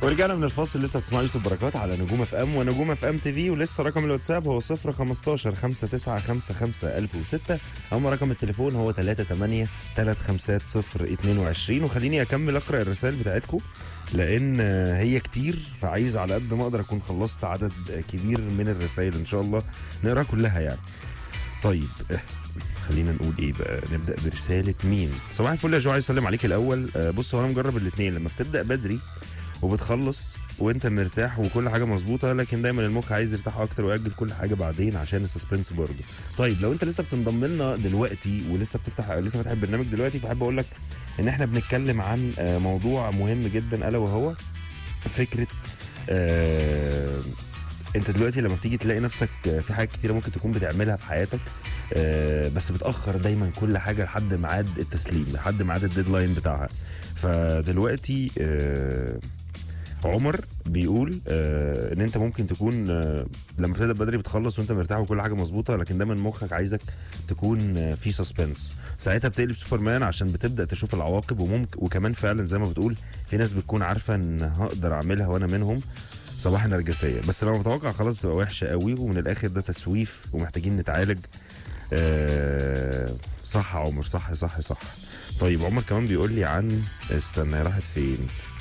ورجعنا من الفاصل لسه بتسمعوا يوسف بركات على نجوم اف ام ونجوم اف ام تي في ولسه رقم الواتساب هو 0 15 5955 1006 اما رقم التليفون هو 38 350 22 وخليني اكمل اقرا الرسائل بتاعتكم لان هي كتير فعايز على قد ما اقدر اكون خلصت عدد كبير من الرسائل ان شاء الله نقراها كلها يعني طيب اه، خلينا نقول ايه بقى نبدا برساله مين صباح الفل يا جو عايز اسلم عليك الاول اه، بص هو انا مجرب الاثنين لما بتبدا بدري وبتخلص وانت مرتاح وكل حاجه مظبوطه لكن دايما المخ عايز يرتاح اكتر ويأجل كل حاجه بعدين عشان السسبنس برضه طيب لو انت لسه بتنضم لنا دلوقتي ولسه بتفتح لسه فاتح البرنامج دلوقتي فحب اقول لك ان احنا بنتكلم عن آه، موضوع مهم جدا الا وهو فكره آه انت دلوقتي لما بتيجي تلاقي نفسك آه، في حاجات كتيره ممكن تكون بتعملها في حياتك آه بس بتاخر دايما كل حاجه لحد ميعاد التسليم لحد ميعاد الديدلاين بتاعها فدلوقتي آه عمر بيقول آه ان انت ممكن تكون آه لما بتبدا بدري بتخلص وانت مرتاح وكل حاجه مظبوطه لكن دايما مخك عايزك تكون آه في سسبنس ساعتها بتقلب سوبرمان عشان بتبدا تشوف العواقب وممكن وكمان فعلا زي ما بتقول في ناس بتكون عارفه ان هقدر اعملها وانا منهم صباح النرجسيه بس لما بتوقع خلاص بتبقى وحشه قوي ومن الاخر ده تسويف ومحتاجين نتعالج آه صح يا عمر صح صح صح طيب عمر كمان بيقول لي عن استنى هي راحت فين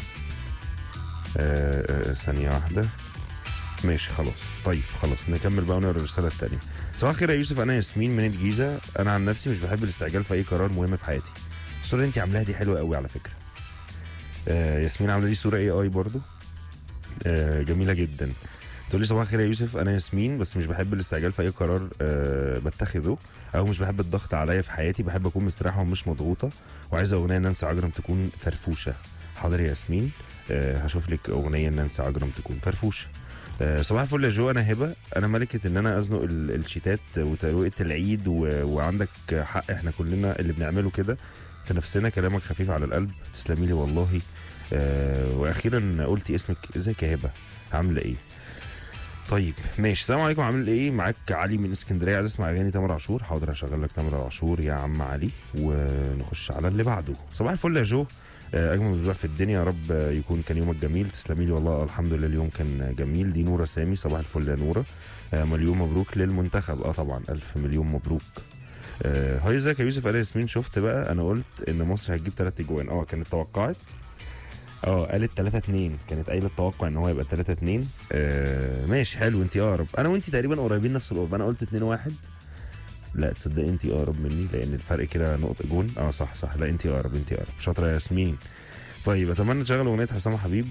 آه آه ثانيه واحده ماشي خلاص طيب خلاص نكمل بقى ونقرا الرساله الثانيه صباح الخير يا يوسف انا ياسمين من الجيزه انا عن نفسي مش بحب الاستعجال في اي قرار مهم في حياتي الصوره اللي انت عاملاها دي حلوه قوي على فكره آه ياسمين عامله دي صوره اي اي برضو آه جميله جدا تقول لي صباح الخير يا يوسف انا ياسمين بس مش بحب الاستعجال في اي قرار أه بتخذه او مش بحب الضغط عليا في حياتي بحب اكون مستريحه ومش مضغوطه وعايزه اغنيه نانسي عجرم تكون فرفوشه حاضر يا ياسمين أه هشوف لك اغنيه نانسي عجرم تكون فرفوشه أه صباح الفل يا جو انا هبه انا ملكه ان انا ازنق ال- الشيتات وترويقه العيد و... وعندك حق احنا كلنا اللي بنعمله كده في نفسنا كلامك خفيف على القلب تسلمي لي والله أه واخيرا قلتي اسمك ازيك يا هبه عامله ايه طيب ماشي السلام عليكم عامل ايه معاك علي من اسكندريه عايز اسمع اغاني تامر عاشور حاضر هشغل لك تامر عاشور يا عم علي ونخش على اللي بعده صباح الفل يا جو آه، اجمل اسبوع في الدنيا يا رب آه، يكون كان يومك جميل تسلمي لي والله آه، الحمد لله اليوم كان جميل دي نوره سامي صباح الفل يا نوره آه، مليون مبروك للمنتخب اه طبعا الف مليون مبروك آه، هاي ازيك يا يوسف انا ياسمين شفت بقى انا قلت ان مصر هتجيب ثلاث اجوان اه كانت توقعت اه قالت 3 2 كانت قايله التوقع ان هو يبقى 3 2 آه ماشي حلو انت اقرب انا وانت تقريبا قريبين نفس القرب انا قلت 2 1 لا تصدق انت اقرب مني لان الفرق كده نقطه جون اه صح صح لا انت اقرب انت اقرب شاطره يا ياسمين طيب اتمنى تشغل اغنيه حسام حبيب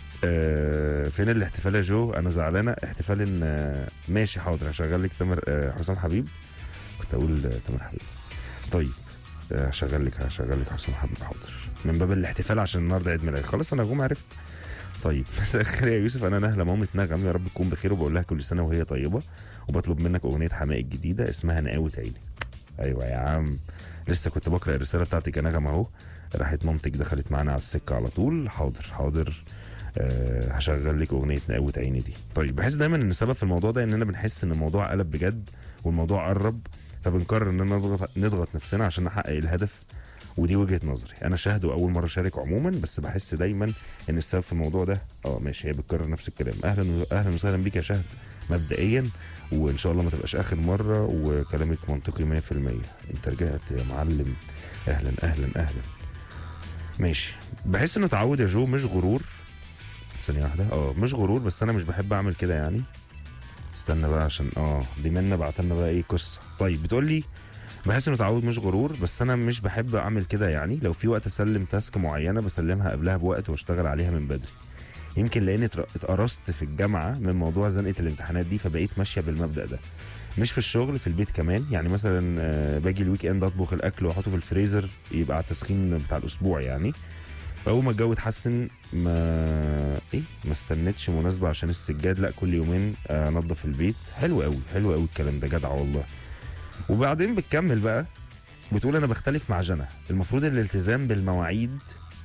آه فين الاحتفال يا جو انا زعلانه احتفال ان آه ماشي حاضر هشغل لك تامر آه حسام حبيب كنت اقول آه تامر حبيب طيب آه، هشغل لك هشغل لك حسام حبيب حاضر من باب الاحتفال عشان النهارده عيد ميلاد خلاص انا قوم عرفت طيب مساء الخير يا يوسف انا نهله مامة نغم يا رب تكون بخير وبقول لها كل سنه وهي طيبه وبطلب منك اغنيه حماقي الجديده اسمها نقاوة عيني ايوه يا عم لسه كنت بقرا الرساله بتاعتك يا نغم اهو راحت مامتك دخلت معانا على السكه على طول حاضر حاضر أه هشغل لك اغنيه نقاوة عيني دي طيب بحس دايما ان السبب في الموضوع ده اننا بنحس ان الموضوع قلب بجد والموضوع قرب فبنقرر اننا نضغط نضغط نفسنا عشان نحقق الهدف ودي وجهه نظري انا شاهد واول مره اشارك عموما بس بحس دايما ان السبب في الموضوع ده اه ماشي هي بتكرر نفس الكلام اهلا و- اهلا وسهلا بيك يا شهد مبدئيا وان شاء الله ما تبقاش اخر مره وكلامك منطقي 100% انت رجعت يا معلم اهلا اهلا اهلا ماشي بحس انه تعود يا جو مش غرور ثانيه واحده اه مش غرور بس انا مش بحب اعمل كده يعني استنى بقى عشان اه دي منا بعتلنا بقى ايه قصه طيب بتقول لي بحس انه تعود مش غرور بس انا مش بحب اعمل كده يعني لو في وقت اسلم تاسك معينه بسلمها قبلها بوقت واشتغل عليها من بدري يمكن لاني اتر- اتقرصت في الجامعه من موضوع زنقه الامتحانات دي فبقيت ماشيه بالمبدا ده مش في الشغل في البيت كمان يعني مثلا آه، باجي الويك اند اطبخ الاكل واحطه في الفريزر يبقى على التسخين بتاع الاسبوع يعني فاول ما الجو اتحسن ما ايه ما استنيتش مناسبه عشان السجاد لا كل يومين آه، انضف البيت حلو قوي حلو قوي الكلام ده جدع والله وبعدين بتكمل بقى بتقول انا بختلف مع جنى المفروض الالتزام بالمواعيد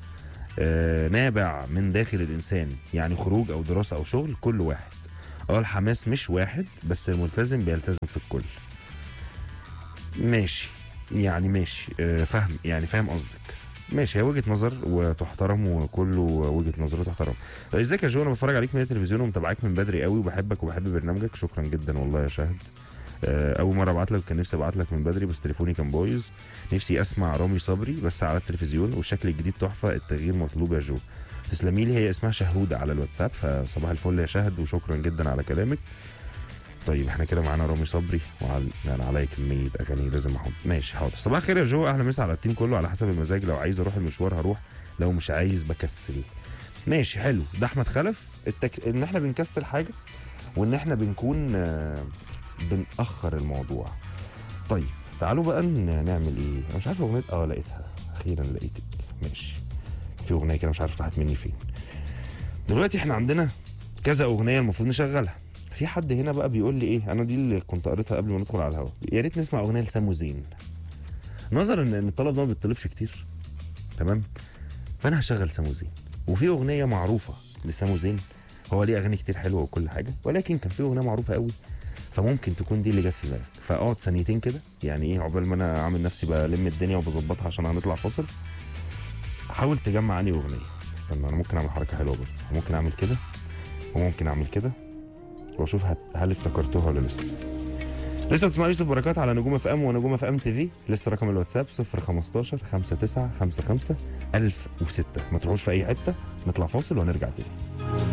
آه نابع من داخل الانسان يعني خروج او دراسه او شغل كل واحد اه الحماس مش واحد بس الملتزم بيلتزم في الكل ماشي يعني ماشي آه فاهم يعني فاهم قصدك ماشي هي وجهه نظر وتحترم وكله وجهه نظر وتحترم ازيك يا جو انا بتفرج عليك من التلفزيون ومتابعاك من بدري قوي وبحبك وبحب برنامجك شكرا جدا والله يا شاهد آه، اول مره ابعت لك كان نفسي ابعت لك من بدري بس تليفوني كان بايظ نفسي اسمع رامي صبري بس على التلفزيون والشكل الجديد تحفه التغيير مطلوب يا جو تسلمي لي هي اسمها شهوده على الواتساب فصباح الفل يا شهد وشكرا جدا على كلامك طيب احنا كده معانا رامي صبري وعلى يعني عليا كميه اغاني لازم احط ماشي حاضر صباح الخير يا جو اهلا مسا على التيم كله على حسب المزاج لو عايز اروح المشوار هروح لو مش عايز بكسل ماشي حلو ده احمد خلف التك... ان احنا بنكسل حاجه وان احنا بنكون آه، بنأخر الموضوع طيب تعالوا بقى ن- نعمل ايه انا مش عارف اغنيه اه لقيتها اخيرا لقيتك ماشي في اغنيه كده مش عارف راحت مني فين دلوقتي احنا عندنا كذا اغنيه المفروض نشغلها في حد هنا بقى بيقول لي ايه انا دي اللي كنت قريتها قبل ما ندخل على الهوا يا ريت نسمع اغنيه لسامو زين نظرا ان إن الطلب ده ما بيطلبش كتير تمام فانا هشغل سامو زين وفي اغنيه معروفه لسامو زين هو ليه اغاني كتير حلوه وكل حاجه ولكن كان في اغنيه معروفه قوي فممكن تكون دي اللي جت في بالك فاقعد ثانيتين كده يعني ايه عقبال ما انا عامل نفسي بلم الدنيا وبظبطها عشان هنطلع فاصل حاول تجمع عني اغنيه استنى انا ممكن اعمل حركه حلوه برضه ممكن اعمل كده وممكن اعمل كده واشوف هت- هل افتكرتوها ولا لسه لسه بتسمعوا يوسف بركات على نجوم اف ام ونجوم اف ام تي في لسه رقم الواتساب 015 59 55 1006 ما تروحوش في اي حته نطلع فاصل ونرجع تاني